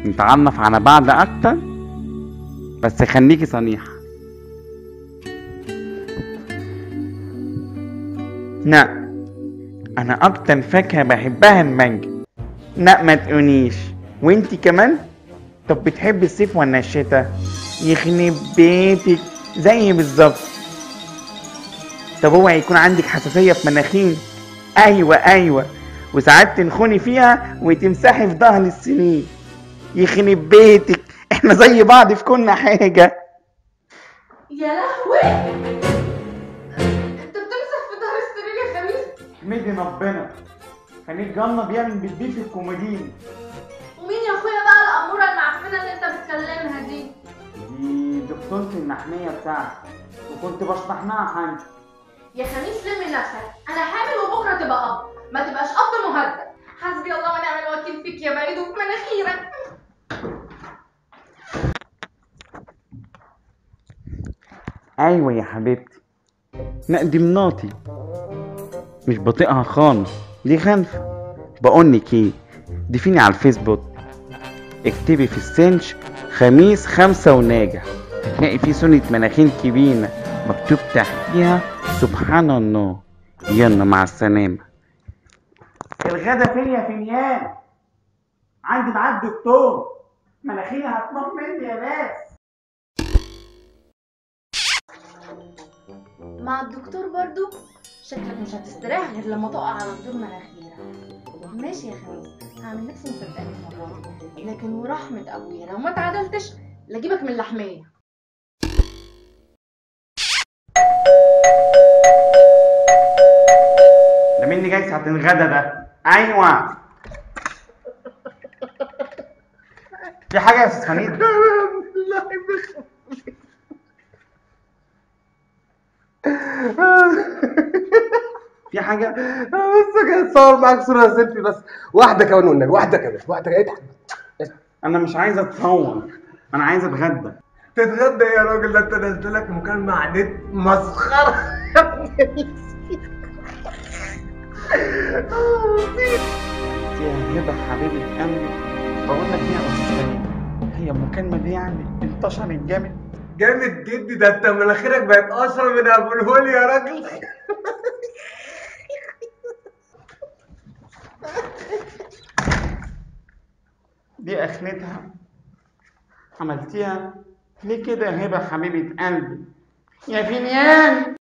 نتعرف على بعض اكتر بس خليكي صريحة لا انا اكتر فاكهة بحبها المانجا لا ما تقوليش وانتي كمان طب بتحبي الصيف ولا الشتاء يخرب بيتك زي بالظبط طب اوعي يكون عندك حساسية في مناخير ايوه ايوه وساعات تنخني فيها وتمسحي في ظهر السنين يخرب بيتك احنا زي بعض في كل حاجة يا لهوي انت بتمسح في ظهر السرير يا خميس احمدي ربنا خليك جنة بيعمل بالدي في الكوميدين ومين يا اخويا بقى الاموره المعفنه اللي انت بتكلمها دي دي دكتورتي المحمية بتاعتي وكنت بشرح لها حاجة يا خميس لم نفسك انا حامل وبكره تبقى اب ما تبقاش اب مهدد حسبي الله ونعم الوكيل فيك يا بعيد وفي مناخيرك ايوه يا حبيبتي لا دي مناطي مش بطيئها خالص دي خلفة بقولك ايه ضيفيني على الفيسبوك اكتبي في السنش خميس خمسة وناجح هتلاقي في سنة مناخير كبيرة مكتوب تحتيها سبحان الله يلا مع السلامة الغدا فين يا فنيان عندي معاد دكتور مناخيري هتموت مني يا ناس مع الدكتور برضو شكلك مش هتستريح غير لما تقع على دور مناخيرك ماشي يا خميس هعمل نفسي مصدقك المره دي لكن ورحمه ابويا لو ما اتعدلتش لاجيبك من اللحميه ده مين اللي جاي ساعة الغدا ده؟ أيوه في حاجة يا أستاذ حميد؟ في حاجة؟ بس كده اتصور معاك صورة سيلفي بس واحدة كمان والنبي واحدة كمان واحدة كمان اضحك أنا مش عايز أتصور أنا عايز أتغدى تتغدى إيه يا راجل ده انت نازل لك مكالمة على النت مسخرة يا ابن يا هبة حبيبة قلبي بقول لك إيه يا أستاذ حميد هي المكالمة دي يعني انتشرت جامد جامد جدا ده انت مناخيرك بقت اشهر من ابو الهول يا راجل دي اخرتها عملتيها ليه كده يا هبه حبيبه قلبي يا فنيان